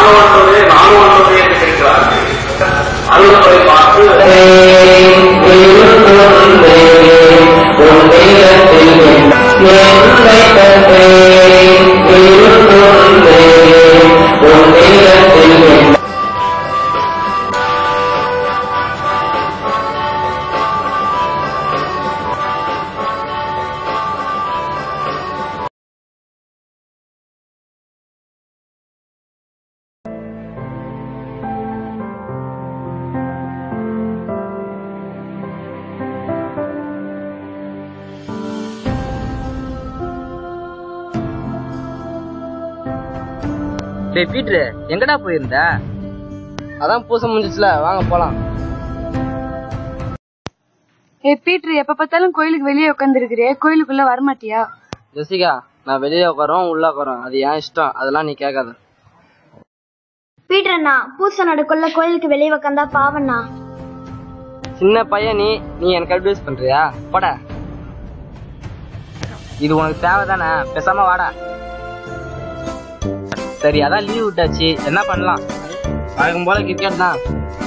நானும் வந்ததே நானும் வந்ததே என்று கேட்கிறார்கள் அருள்களை பார்த்து டேய் பீட்ரு எங்கடா போயிருந்த அதான் பூசை முடிஞ்சிச்சுல வாங்க போலாம் ஏ பீட்ரு எப்ப பார்த்தாலும் கோயிலுக்கு வெளியே உட்காந்துருக்கிறியே கோயிலுக்குள்ள வரமாட்டியா ஜெசிகா நான் வெளியே உட்காரோம் உள்ள உட்காரோம் அது ஏன் இஷ்டம் அதெல்லாம் நீ கேட்காத பீட்டர்ண்ணா பூசை நடக்குள்ள கோயிலுக்கு வெளியே உக்காந்தா பாவண்ணா சின்ன பையன் நீ நீ எனக்கு அட்வைஸ் பண்றியா போட இது உனக்கு தேவைதானே பேசாம வாடா சரி அதான் லீவ் விட்டாச்சு என்ன பண்ணலாம் வழக்கம் போல கிரிக்கெட் தான்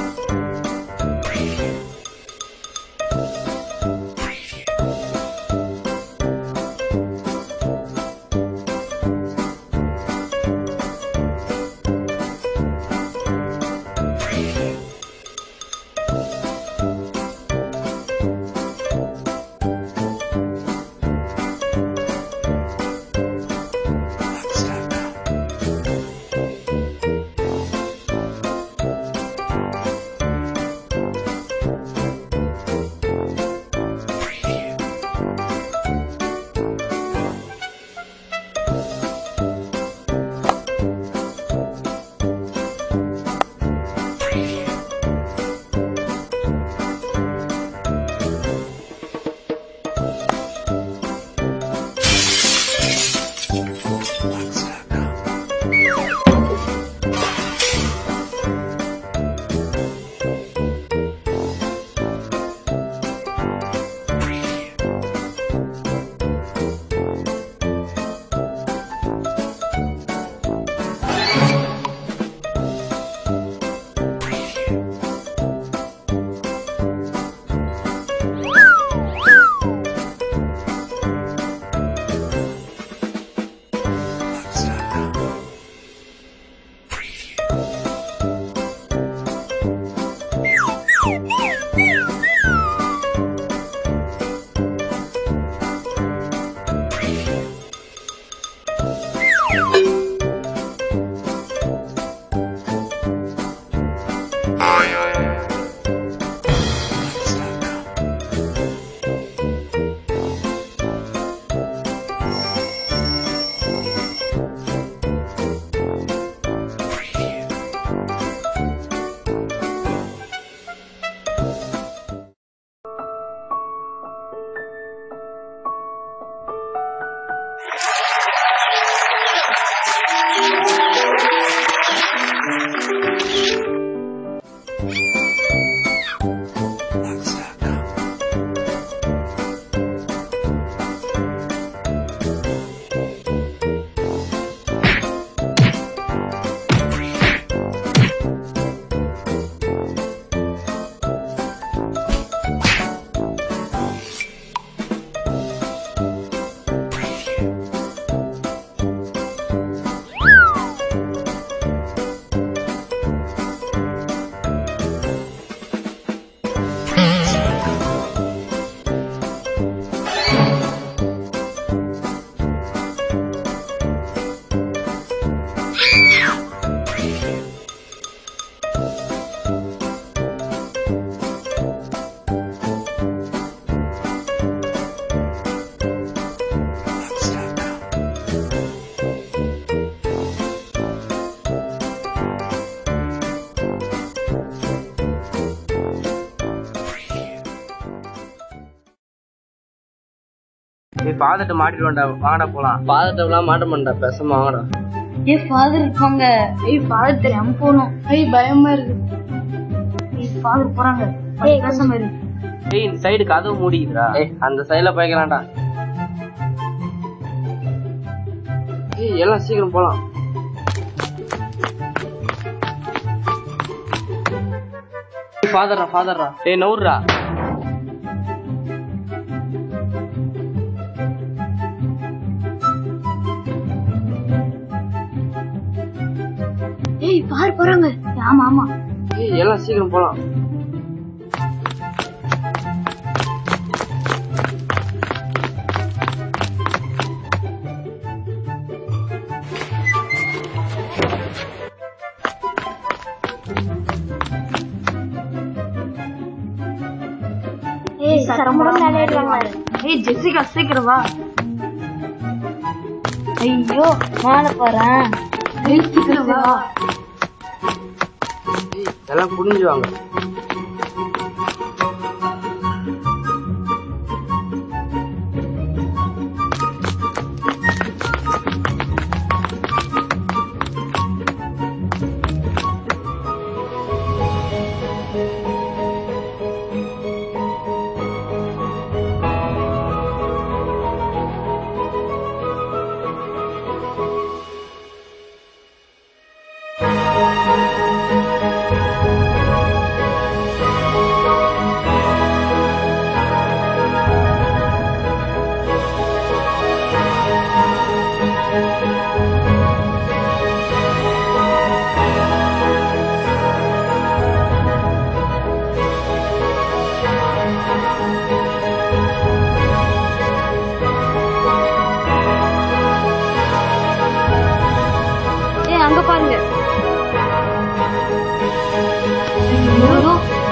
போய் பாதத்தை மாட்டிடுவோம்டா வாங்கடா போலாம் பாதத்தை மாட்ட மாட்டா பேசாம வாங்கடா ஏ ஃபாதர் இருப்பாங்க ஏய் ஃபாதர் தெரியாம போகணும் ஏய் பயமா இருக்கு ஏய் ஃபாதர் போறாங்க ஏய் பேசாம இரு ஏய் இந்த சைடு கதவு மூடிக்குதுடா ஏய் அந்த சைடுல போய்க்கலாம்டா ஏய் எல்லாம் சீக்கிரம் போலாம் ஃபாதர்ரா ஃபாதர்ரா ஏய் நவுர்ரா ஏய் பாரு போறாங்க ஆமா ஆமா ஏய் எல்லாம் சீக்கிரம் போலாம் ஏய் சரமுடன் விளையாடுவாங்க ஏய் ஜெசிகா சீக்கிரம் வா ஐயோ மேல போறேன் ஏய் சீக்கிரம் வா ஏய் எல்லாம் புரிஞ்சு வாங்க ஏய் அங்க பாருங்க ஐயோ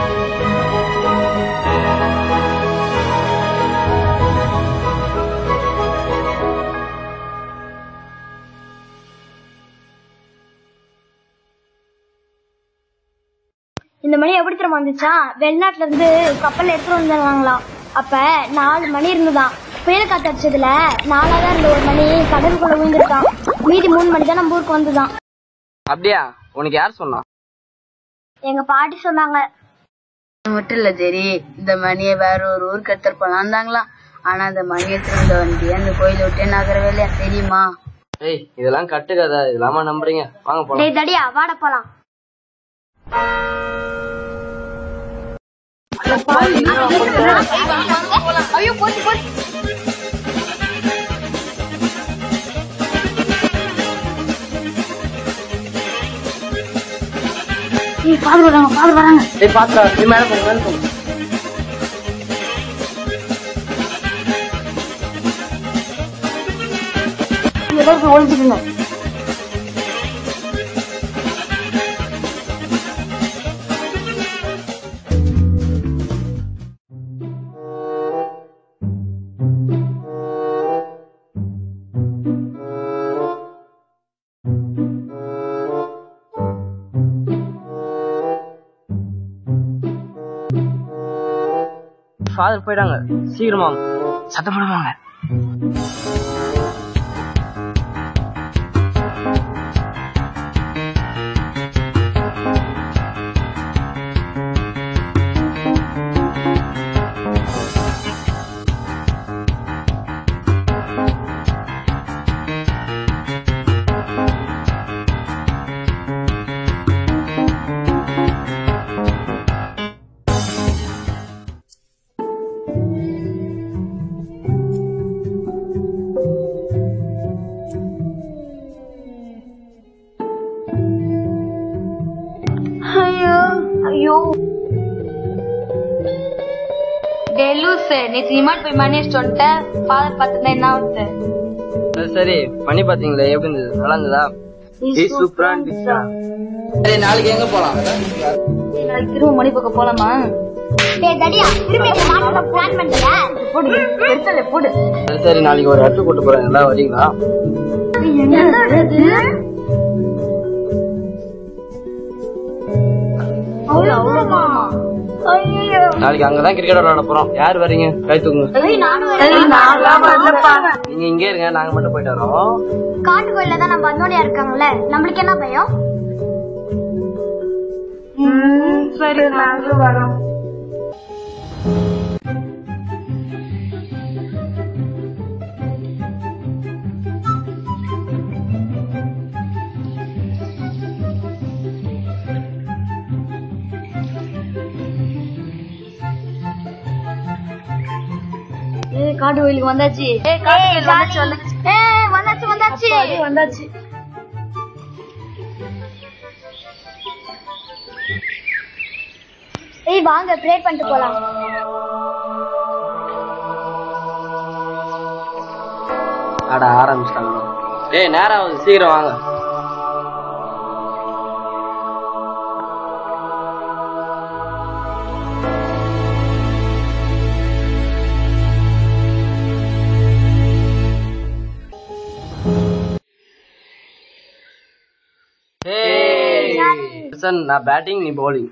இந்த மணி எப்படி தெரியுமா வந்துச்சா வெளிநாட்டுல இருந்து கப்பல்ல எடுத்துட்டு வந்தாங்களாம் அப்ப நாலு மணி இருந்துதான் புயல் காத்து அடிச்சதுல நாலாதான் இருந்த ஒரு மணி கடலுக்குள்ள விழுந்துருக்கான் மீதி மூணு மணி தான் நம்ம ஊருக்கு வந்துதான் அப்படியா உனக்கு யார் சொன்னா எங்க பாட்டி சொன்னாங்க மட்டும் இல்ல சரி இந்த மணியை வேற ஒரு ஊருக்கு எடுத்துட்டு போலாந்தாங்களாம் ஆனா அந்த மணியை திரும்ப வந்து அந்த கோயில விட்டே நகரவே இல்லையா தெரியுமா ஏய் இதெல்லாம் கட்டுக்கதை இதெல்லாமா நம்புறீங்க வாங்க போலாம் டேய் தடியா வாட போலாம் ஏய் ஃபாதர் வராங்க ஃபாதர் வராங்க ஏய் பாத்துடா நீ மேல போங்க மேல போங்க எல்லாரும் போய் ஒளிஞ்சுக்கங்க ஃபாதர் போயிட்டாங்க சீக்கிரமா வாங்க. சத்தம் போடுவாங்க ஐயோ ஐயோ டெலூஸ் நேற்று நிமாட் போய் மணி அடிச்சுட்டு வந்துட்டேன் ஃபாதர் பார்த்துருந்தா என்ன ஆகுது சரி, சரி பண்ணி பாத்தீங்களே எப்படி இருந்தது நல்லா இருந்ததா ஏய், சூப்பரா இருந்துச்சா சரி நாளைக்கு எங்க போலாம் நாளைக்கு திரும்ப மணி பக்கம் போலாமா டேய் தடியா திரும்பி இந்த மாட்டோட பிளான் பண்ணல போடு எடுத்தல போடு சரி, சரி நாளைக்கு ஒரு இடத்துக்கு கூட்டு போறேன் எல்லாம் வரீங்களா நாளைக்கு அங்கதான் கிரிக்கெட் விளையாட போறோம் யார் வரீங்க கை தூக்குங்க நீங்க இங்கே இருங்க நாங்க மட்டும் போயிட்டு வரோம் காட்டு கோயில்ல தான் நம்ம வந்தோடையா இருக்காங்கல்ல நம்மளுக்கு என்ன பயம் சரி நாங்களும் வரோம் காட்டு கோயிலுக்கு வந்தாச்சு ஏய் காட்டு கோயில் வந்தாச்சு வந்தாச்சு ஏய் வந்தாச்சு வந்தாச்சு வந்தாச்சு ஏய் வாங்க ப்ரே பண்ணிட்டு போலாம் அட ஆரம்பிச்சிட்டாங்க டேய் நேரம் ஆகுது சீக்கிரம் வாங்க Listen, நான் பேட்டிங் நீ bowling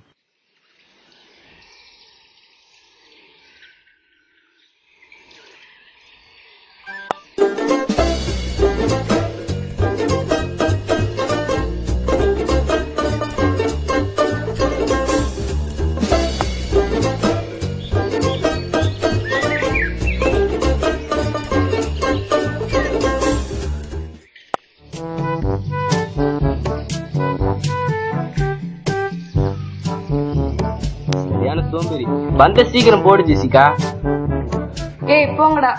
சரியான சோம்பேறி பந்த சீக்கிரம் போடு ஜெசிகா ஏய் போங்கடா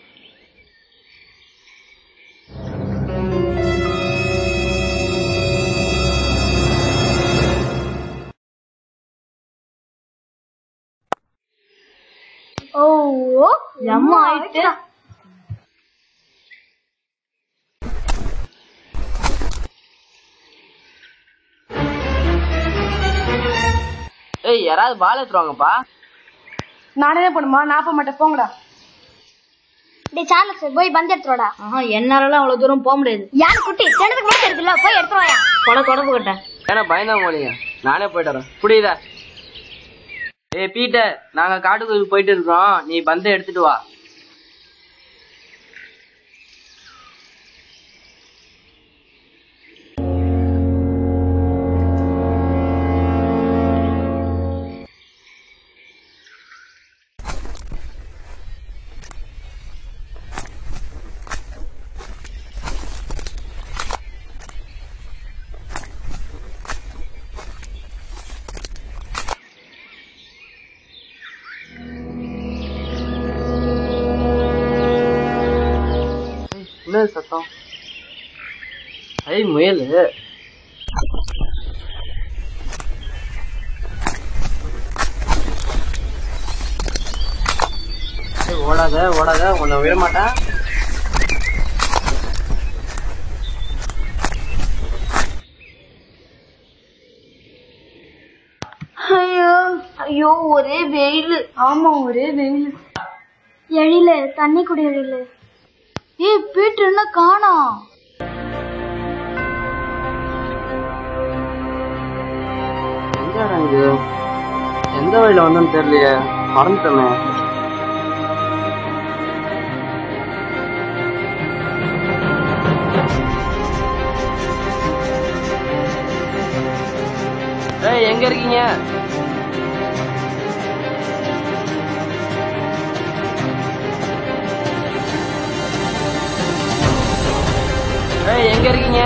ஓ எம்மா ஆயிட்டு ஏய் யாராவது பால் எடுத்துருவாங்கப்பா நானே தான் பண்ணுமா நான் போக மாட்டேன் போங்கடா டேய் சார்லஸ் போய் பந்து எடுத்துடா ஆஹா என்னாலலாம் அவ்வளவு தூரம் போக முடியாது யார் குட்டி கிணத்துக்கு மட்டும் இருக்குல்ல போய் எடுத்து வாயா கொட கொடப்பு கட்ட ஏன்னா பயந்தா போலீங்க நானே போயிட்டு வரேன் புரியுதா ஏய் பீட்டர் நாங்க காட்டுக்குள்ள போயிட்டு இருக்கோம் நீ பந்தை எடுத்துட்டு வா என்ன சத்தம் ஐய் முயல் ஏய், ஓடாத ஓடாத உன்னை விட மாட்டேன் ஐயோ ஐயோ ஒரே வெயில் ஆமா ஒரே வெயில் எழில தண்ணி குடி எழில ஏய் பீட்டர் என்ன காணோம் எங்கடா இது எந்த வழியில வந்தோன்னு தெரியலையே மறந்துட்டோமே ஏய் எங்க இருக்கீங்க ஏய் எங்க இருக்கீங்க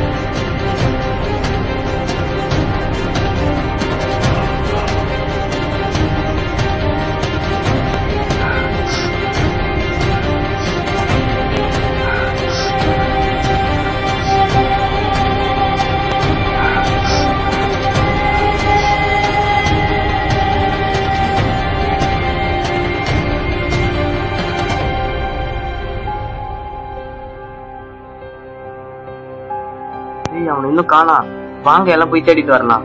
ஏய் அவனை இன்னும் காணா வாங்க எல்லாம் போய் தேடிட்டு வரலாம்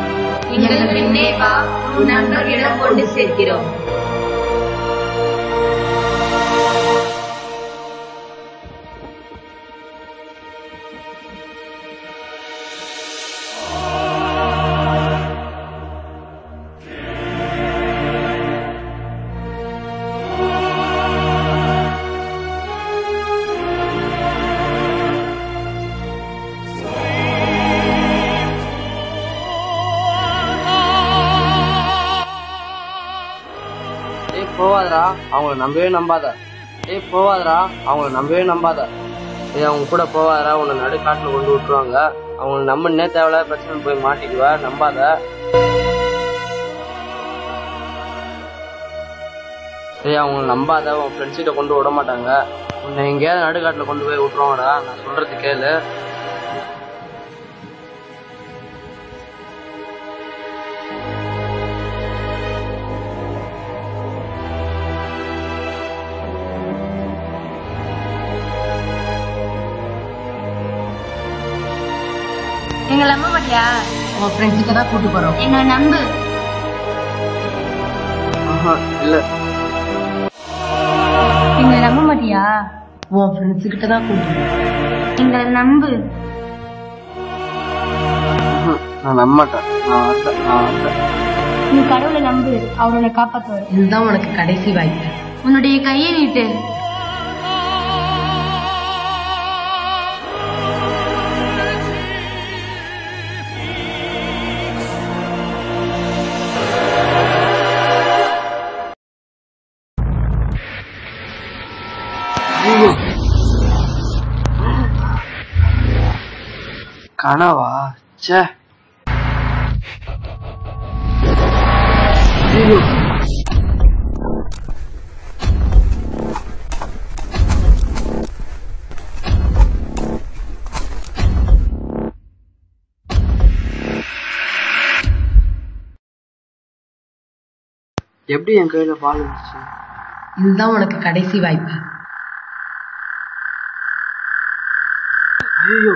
எங்கள் பின்னே வா உன் நண்பர்களிடம் கொண்டு சேர்க்கிறோம் போவாதடா அவங்கள நம்பவே நம்பாத ஏய் போவாதடா அவங்கள நம்பவே நம்பாத ஏய் அவங்க கூட போவாதடா உன்னை நடுக்காட்டுல கொண்டு விட்டுருவாங்க அவங்கள நம்பினே தேவையில்லாத பிரச்சனை போய் மாட்டிக்குவ நம்பாத ஏய் அவங்கள நம்பாத உன் ஃப்ரெண்ட்ஸ் கிட்ட கொண்டு விட மாட்டாங்க உன்னை எங்கேயாவது நடுக்காட்டுல கொண்டு போய் விட்டுருவாங்கடா நான் சொல்றது கேளு எங்களை நம்ப மாட்டியா உன் ஃப்ரெண்ட்ஸுக்கு தான் கூட்டு போறோம் எங்களை நம்பு ஆஹா, இல்ல எங்களை நம்ப மாட்டியா உன் ஃப்ரெண்ட்ஸு கிட்ட தான் கூட்டு போறோம் எங்களை நம்பு ம்ஹும். நான் நம்ப மாட்டேன் நான் வரல நான் வரல நீ கடவுளை நம்பு அவர் உன்னை காப்பாத்துவார் இதுதான் உனக்கு கடைசி வாய்ப்பு உன்னுடைய கையை நீட்டு கனவா ச்சே எப்படி என் கையில பால் வந்துச்சு இதுதான் உனக்கு கடைசி வாய்ப்பு ஐயோ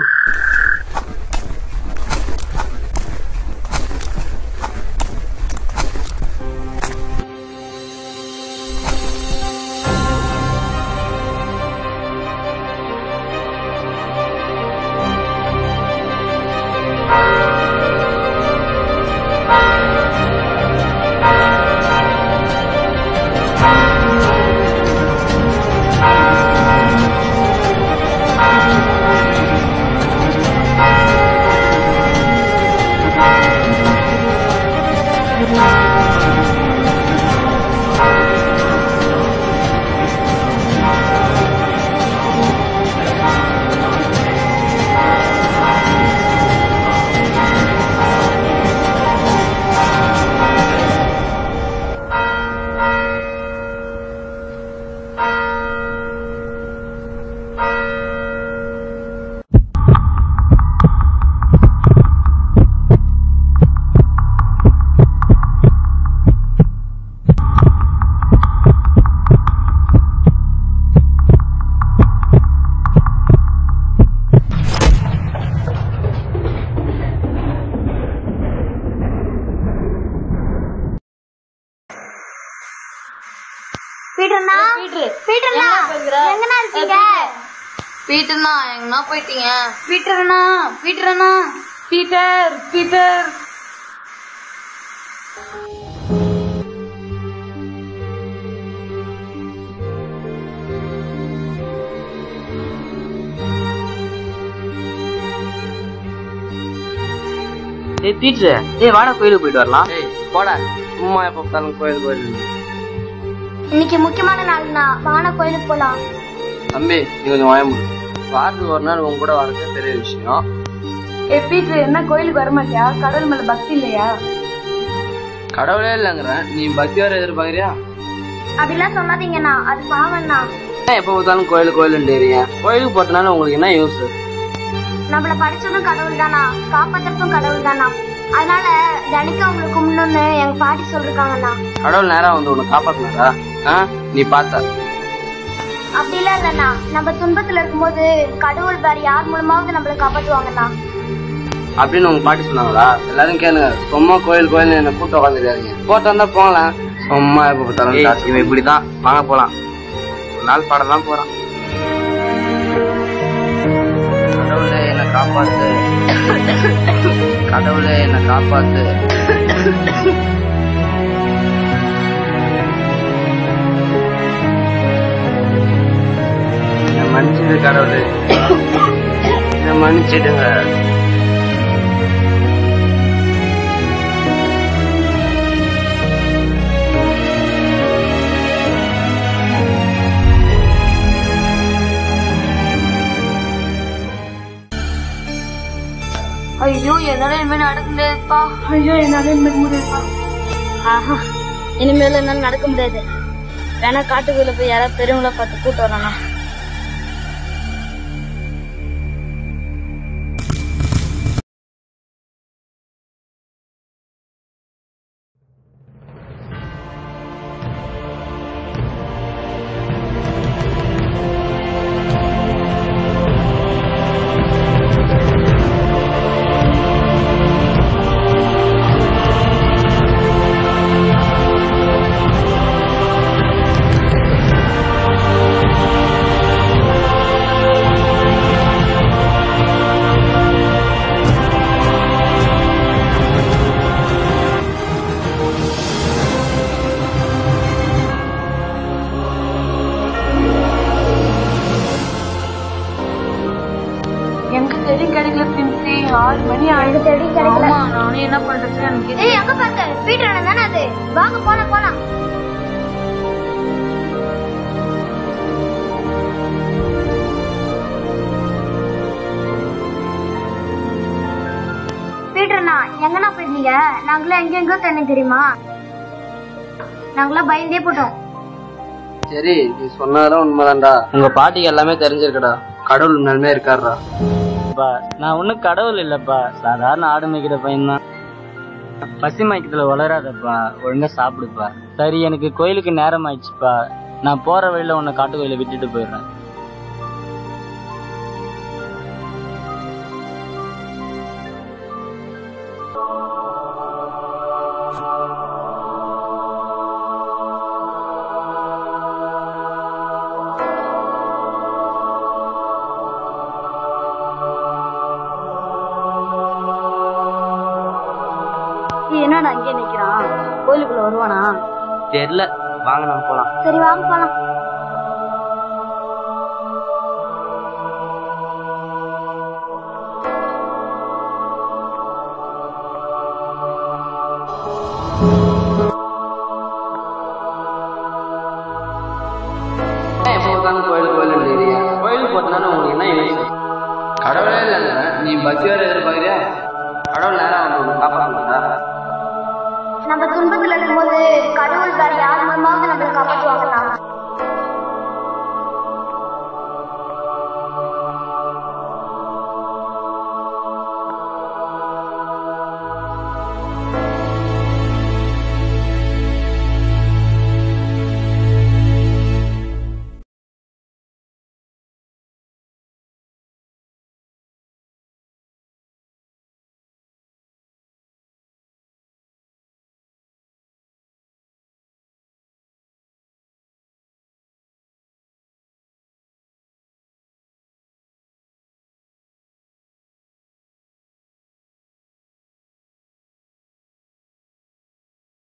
பீட்டர்னா பீட்டர்னா எங்கண்ணா இருக்கீங்க பீட்டர்னா எங்கண்ணா போயிட்டீங்க பீட்டர்னா பீட்டர்னா பீட்டர் பீட்டர் ஏய் டீச்சர் ஏய் வாடா கோயிலுக்கு போயிட்டு வரலாம் ஏய் போடா சும்மா எப்ப பார்த்தாலும் கோயில் கோயில் இன்னைக்கு முக்கியமான நாள்னா வான கோயிலுக்கு போலாம் தம்பி நீ கொஞ்சம் வாயமு வாரத்துக்கு ஒரு நாள் உன் கூட வரதே பெரிய விஷயம் ஏ பீட்டர் என்ன கோயிலுக்கு வர மாட்டியா கடவுள் மேல பக்தி இல்லையா கடவுளே இல்லைங்கிறேன் நீ பக்தி வர எதிர்பார்க்கறியா அப்படிலாம் சொல்லாதீங்கண்ணா அது பாவம்ண்ணா ஏன் எப்ப பார்த்தாலும் கோயில் கோயிலுன்றீங்க கோயிலுக்கு போறதுனால உங்களுக்கு என்ன யூஸ் நம்மள படிச்சதும் கடவுள் தானா காப்பாத்துறதும் கடவுள் தானா அதனால தினைக்கும் அவங்களை கும்பிடணும்னு எங்க பாட்டி சொல்லிருக்காங்கண்ணா கடவுள் நேரா வந்து உன்னை காப்பாத்தினாரா ஆ நீ பார்த்த அப்படிலாம் இல்லண்ணா நம்ம துன்பத்துல இருக்கும்போது கடவுள் வேற யார் மூலமாவது நம்மள காப்பாத்துவாங்கண்ணா அப்படின்னு உங்க பாட்டி சொன்னாங்களா எல்லாரும் கேளுங்க சும்மா கோயில் கோயில் என்ன கூட்ட உட்காந்துருக்காதீங்க போட்டு வந்தா போகலாம் சும்மா எப்ப பார்த்தாலும் இவன் இப்படிதான் வாங்க போலாம் ஒரு நாள் பாடம் தான் போறான் கடவுளே என்னை காப்பாத்து கடவுளே என்னை காப்பாத்து என்னை மன்னிச்சிடு கடவுளே என்னை மன்னிச்சிடுங்க நடக்க முடியாதுப்பா ஐயோ என்னால இனிமேல் முடியாதுப்பா ஆஹா இனிமேல் என்னால நடக்க முடியாது வேணா காட்டுக்குள்ள போய் யாராவது பெரியவங்கள பார்த்து கூட்டு வரானா எங்க தேடி கிடைக்கல பிரின்சி ஆறு மணி எங்க தேடி கிடைக்கல ஆமா நானும் என்ன பண்றது எனக்கு ஏய் அங்க பாருங்க பீட்டர் அண்ணன் தானே அது வாங்க போலாம் போலாம் பீட்டர் அண்ணா எங்கண்ணா போயிருந்தீங்க நாங்களே எங்கெங்கோ தேடி தெரியுமா நாங்களாம் பயந்தே போட்டோம் சரி நீ சொன்னதெல்லாம் உண்மைதான்டா உங்க பாட்டிக்கு எல்லாமே தெரிஞ்சிருக்குடா கடவுள் உண்மையுமே இருக்காருடா அப்பா நான் ஒன்றும் கடவுள் இல்லப்பா சாதாரண ஆடு மேய்க்கிற பையன்தான் பசி மயக்கத்துல வளராதப்பா ஒழுங்கா சாப்பிடுப்பா சரி எனக்கு கோயிலுக்கு நேரம் ஆயிடுச்சுப்பா நான் போற வழியில உன்னை காட்டு கோயில விட்டுட்டு போயிடுறேன் ஏய், என்னடா அங்கே நிக்கிறான் கோயிலுக்குள்ள வருவானா தெரியல வாங்க நம்ம போலாம் சரி வாங்க போலாம் எப்போ பார்த்தாலும் கோயில் கோயில் எழுதுறியா கோயிலுக்கு போறதுனால உங்களுக்கு என்ன யூஸ் கடவுளே இல்லைங்க நீ பக்தி வேற எதிர்பார்க்கறியா கடவுள் நேரம் வந்து உன்னை காப்பாற்ற நம்ம துன்பத்துல இருக்கும்போது கடவுள் வேற யார் மூலமாவது நம்மளை காப்பாற்றுவாங்கண்ணா